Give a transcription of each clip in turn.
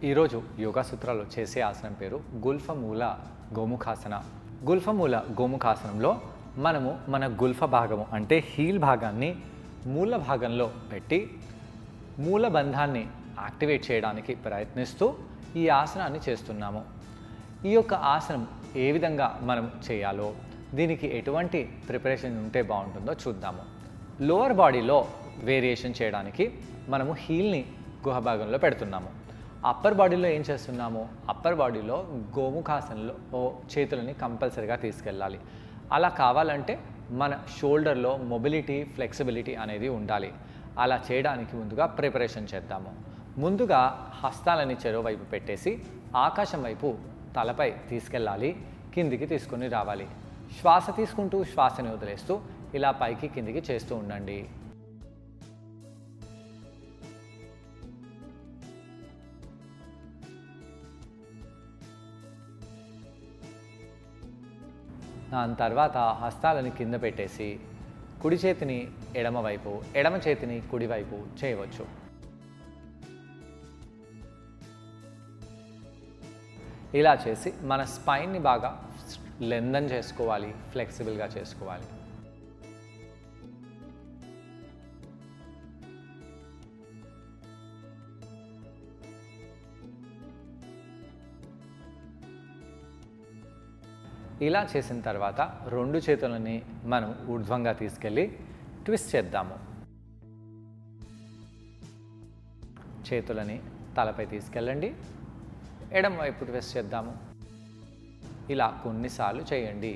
ఈరోజు యోగా సూత్రాలు చేసే ఆసనం పేరు గుల్ఫమూల గోముఖాసన గుల్ఫమూల గోముఖాసనంలో మనము మన గుల్ఫ భాగము అంటే హీల్ భాగాన్ని మూల భాగంలో పెట్టి మూల బంధాన్ని యాక్టివేట్ చేయడానికి ప్రయత్నిస్తూ ఈ ఆసనాన్ని చేస్తున్నాము ఈ యొక్క ఆసనం ఏ విధంగా మనం చేయాలో దీనికి ఎటువంటి ప్రిపరేషన్ ఉంటే బాగుంటుందో చూద్దాము లోవర్ బాడీలో వేరియేషన్ చేయడానికి మనము హీల్ని గుహ భాగంలో పెడుతున్నాము అప్పర్ బాడీలో ఏం చేస్తున్నాము అప్పర్ బాడీలో గోముఖాసనలో ఓ చేతులని కంపల్సరిగా తీసుకెళ్ళాలి అలా కావాలంటే మన షోల్డర్లో మొబిలిటీ ఫ్లెక్సిబిలిటీ అనేది ఉండాలి అలా చేయడానికి ముందుగా ప్రిపరేషన్ చేద్దాము ముందుగా హస్తాలని చెరువు వైపు పెట్టేసి ఆకాశం వైపు తలపై తీసుకెళ్ళాలి కిందికి తీసుకొని రావాలి శ్వాస తీసుకుంటూ శ్వాసని వదిలేస్తూ ఇలా పైకి కిందికి చేస్తూ ఉండండి దాని తర్వాత హస్తాలని కింద పెట్టేసి కుడి చేతిని ఎడమ వైపు ఎడమ చేతిని కుడి వైపు చేయవచ్చు ఇలా చేసి మన స్పైన్ని బాగా లెందన్ చేసుకోవాలి ఫ్లెక్సిబుల్గా చేసుకోవాలి ఇలా చేసిన తర్వాత రెండు చేతులని మనం ఊర్ధ్వంగా తీసుకెళ్ళి ట్విస్ట్ చేద్దాము చేతులని తలపై తీసుకెళ్ళండి ఎడం వైపు ట్విస్ట్ చేద్దాము ఇలా కొన్నిసార్లు చేయండి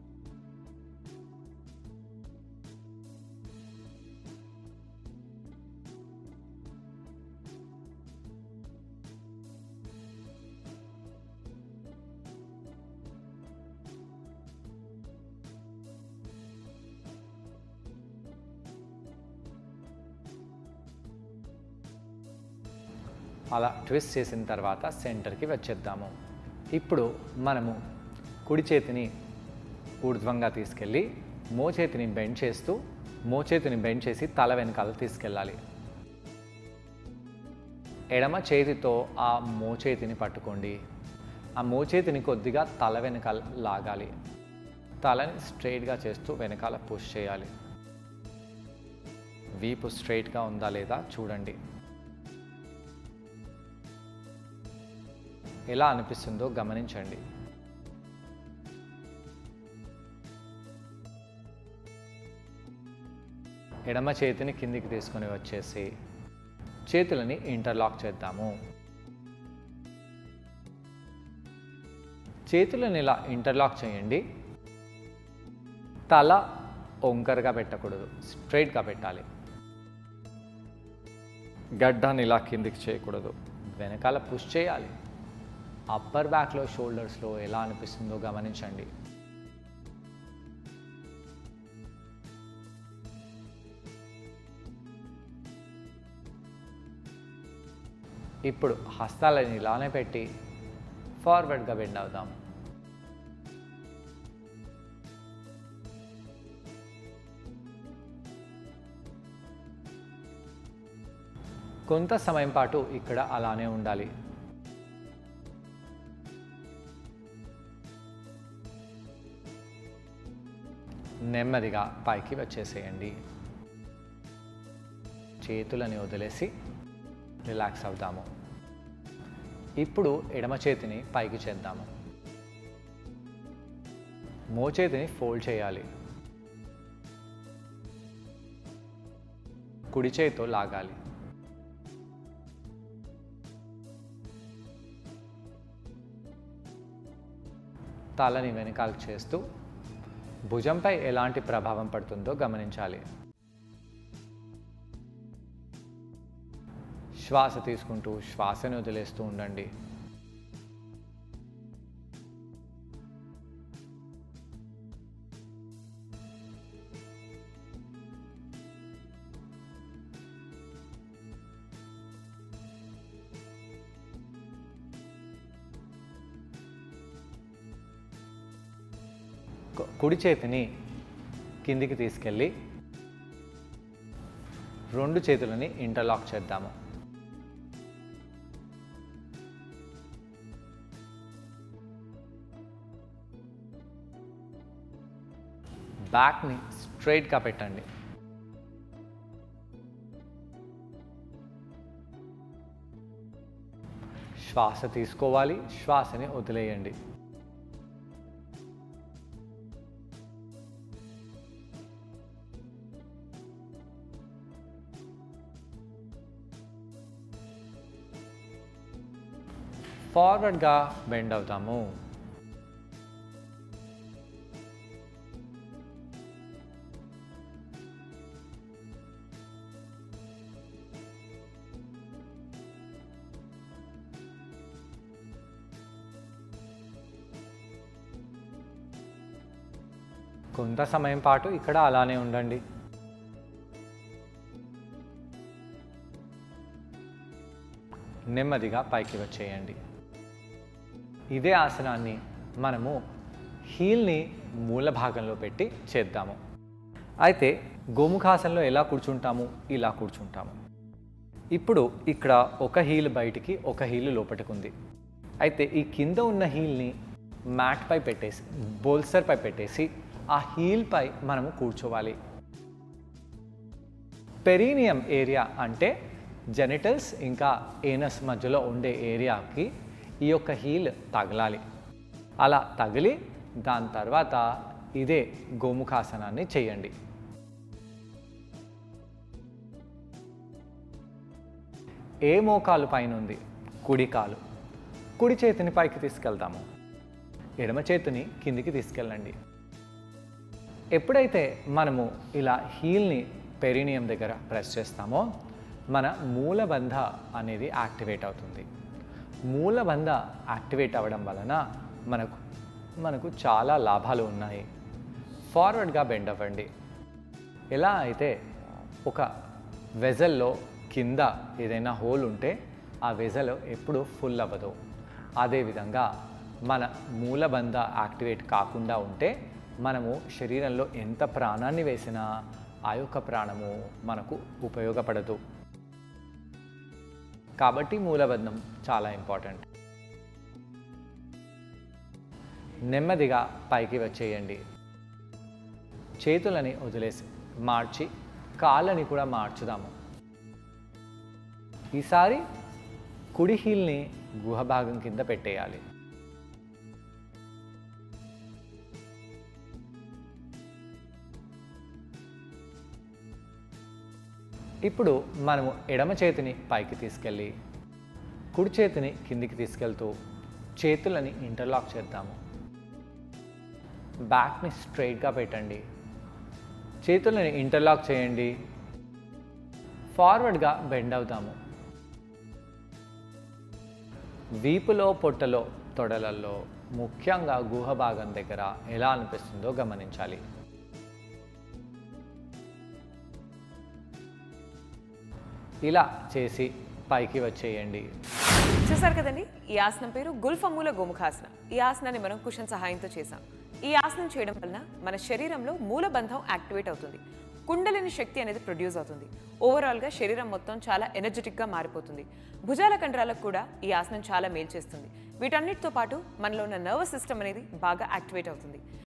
అలా ట్విస్ట్ చేసిన తర్వాత సెంటర్కి వచ్చేద్దాము ఇప్పుడు మనము కుడి చేతిని ఊర్ధ్వంగా తీసుకెళ్ళి మోచేతిని బెండ్ చేస్తూ మోచేతిని బెండ్ చేసి తల వెనకాల తీసుకెళ్ళాలి ఎడమ చేతితో ఆ మోచేతిని పట్టుకోండి ఆ మోచేతిని కొద్దిగా తల వెనకాల లాగాలి తలని స్ట్రైట్గా చేస్తూ వెనకాల పుష్ చేయాలి వీపు స్ట్రైట్గా ఉందా లేదా చూడండి ఎలా అనిపిస్తుందో గమనించండి ఎడమ చేతిని కిందికి తీసుకొని వచ్చేసి చేతులని ఇంటర్లాక్ చేద్దాము చేతులను ఇలా ఇంటర్లాక్ చేయండి తల ఒంకరగా పెట్టకూడదు స్ట్రైట్గా పెట్టాలి గడ్డాన్ని ఇలా కిందికి చేయకూడదు వెనకాల పుష్ చేయాలి అప్పర్ బ్యాక్లో షోల్డర్స్లో ఎలా అనిపిస్తుందో గమనించండి ఇప్పుడు హస్తాలని ఇలానే పెట్టి ఫార్వర్డ్గా బెండ్ అవుదాం కొంత సమయం పాటు ఇక్కడ అలానే ఉండాలి నెమ్మదిగా పైకి వచ్చేసేయండి చేతులని వదిలేసి రిలాక్స్ అవుదాము ఇప్పుడు ఎడమ చేతిని పైకి చేద్దాము మోచేతిని ఫోల్డ్ చేయాలి కుడి చేతితో లాగాలి తలని వెనకాలకు చేస్తూ భుజంపై ఎలాంటి ప్రభావం పడుతుందో గమనించాలి శ్వాస తీసుకుంటూ శ్వాసను వదిలేస్తూ ఉండండి కు- కుడి చేతిని కిందికి తీసుకెళ్ళి రెండు చేతులని ఇంటర్లాక్ చేద్దాము బ్యాక్ని స్ట్రైట్గా పెట్టండి శ్వాస తీసుకోవాలి శ్వాసని వదిలేయండి ఫార్వర్డ్గా బెండ్ అవుతాము కొంత సమయం పాటు ఇక్కడ అలానే ఉండండి నెమ్మదిగా పైకి వచ్చేయండి ఇదే ఆసనాన్ని మనము హీల్ని మూల భాగంలో పెట్టి చేద్దాము అయితే గోముఖాసనంలో ఎలా కూర్చుంటాము ఇలా కూర్చుంటాము ఇప్పుడు ఇక్కడ ఒక హీల్ బయటికి ఒక హీల్ లోపటికి ఉంది అయితే ఈ కింద ఉన్న హీల్ని మ్యాట్పై పెట్టేసి బోల్సర్పై పెట్టేసి ఆ హీల్పై మనము కూర్చోవాలి పెరీనియం ఏరియా అంటే జెనిటల్స్ ఇంకా ఏనస్ మధ్యలో ఉండే ఏరియాకి ఈ యొక్క హీల్ తగలాలి అలా తగిలి దాని తర్వాత ఇదే గోముఖాసనాన్ని చేయండి ఏ మోకాలు పైన ఉంది కుడి కాలు కుడి చేతిని పైకి తీసుకెళ్తాము ఎడమ చేతిని కిందికి తీసుకెళ్ళండి ఎప్పుడైతే మనము ఇలా హీల్ని పెరినియం దగ్గర ప్రెస్ చేస్తామో మన మూలబంధ అనేది యాక్టివేట్ అవుతుంది మూలబంధ యాక్టివేట్ అవ్వడం వలన మనకు మనకు చాలా లాభాలు ఉన్నాయి ఫార్వర్డ్గా బెండ్ అవ్వండి ఎలా అయితే ఒక వెజల్లో కింద ఏదైనా హోల్ ఉంటే ఆ వెజల్ ఎప్పుడు ఫుల్ అవ్వదు అదేవిధంగా మన మూలబంధ యాక్టివేట్ కాకుండా ఉంటే మనము శరీరంలో ఎంత ప్రాణాన్ని వేసినా ఆ యొక్క ప్రాణము మనకు ఉపయోగపడదు కాబట్టి మూలబంధం చాలా ఇంపార్టెంట్ నెమ్మదిగా పైకి వచ్చేయండి చేతులని వదిలేసి మార్చి కాళ్ళని కూడా మార్చుదాము ఈసారి కుడి హీల్ని గుహ భాగం కింద పెట్టేయాలి ఇప్పుడు మనము ఎడమ చేతిని పైకి తీసుకెళ్ళి కుడి చేతిని కిందికి తీసుకెళ్తూ చేతులని ఇంటర్లాక్ చేద్దాము బ్యాక్ని స్ట్రైట్గా పెట్టండి చేతులని ఇంటర్లాక్ చేయండి ఫార్వర్డ్గా బెండ్ అవుతాము వీపులో పొట్టలో తొడలలో ముఖ్యంగా గుహ భాగం దగ్గర ఎలా అనిపిస్తుందో గమనించాలి ఇలా చేసి పైకి వచ్చేయండి చూసారు కదండి ఈ ఆసనం పేరు గుల్ఫమూల గోముఖాసనం ఈ ఆసనాన్ని మనం కుషన్ సహాయంతో చేసాం ఈ ఆసనం చేయడం వలన మన శరీరంలో మూలబంధం యాక్టివేట్ అవుతుంది కుండలిని శక్తి అనేది ప్రొడ్యూస్ అవుతుంది ఓవరాల్గా శరీరం మొత్తం చాలా ఎనర్జెటిక్గా మారిపోతుంది భుజాల కండరాలకు కూడా ఈ ఆసనం చాలా మేలు చేస్తుంది వీటన్నిటితో పాటు మనలో ఉన్న నర్వస్ సిస్టమ్ అనేది బాగా యాక్టివేట్ అవుతుంది